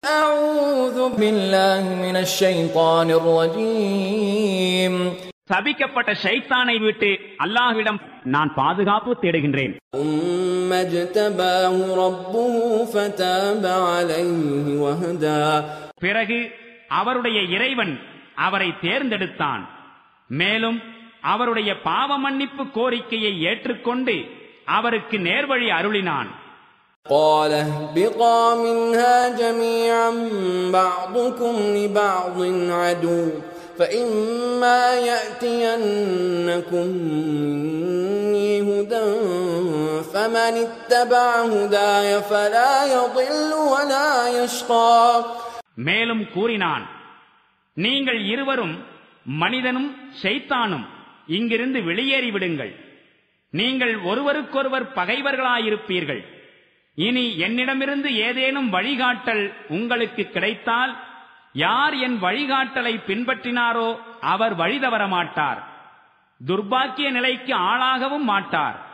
أعوذ بالله من الشيطان الرجيم சபிக்கப்பட்ட ஷைத்தானை விட்டு அல்லாஹ்விடம் நான் பாதுகாப்பு தேடுகின்றேன் ثم اجتباه ربه فتاب عليه وهدى பிறகு அவருடைய இறைவன் அவரை தேர்ந்தெடுத்தான் மேலும் அவருடைய பாவ மன்னிப்பு கோரிக்கையை ஏற்றுக்கொண்டு அவருக்கு நேர்வழி அருளினான் قال اهبطا منها جميعا بعضكم لبعض عدو فإما يأتينكم مني هدى فمن اتبع هداي فلا يضل ولا يشقى மேலும் கூறினான் நீங்கள் இருவரும் மனிதனும் ஷைத்தானும் இங்கிருந்து வெளியேறி விடுங்கள் நீங்கள் ஒருவருக்கொருவர் பகைவர்களாயிருப்பீர்கள் இனி என்னிடமிருந்து ஏதேனும் வழிகாட்டல் உங்களுக்கு கிடைத்தால் யார் என் வழிகாட்டலை பின்பற்றினாரோ அவர் வழி தவற மாட்டார் துர்பாக்கிய நிலைக்கு ஆளாகவும் மாட்டார்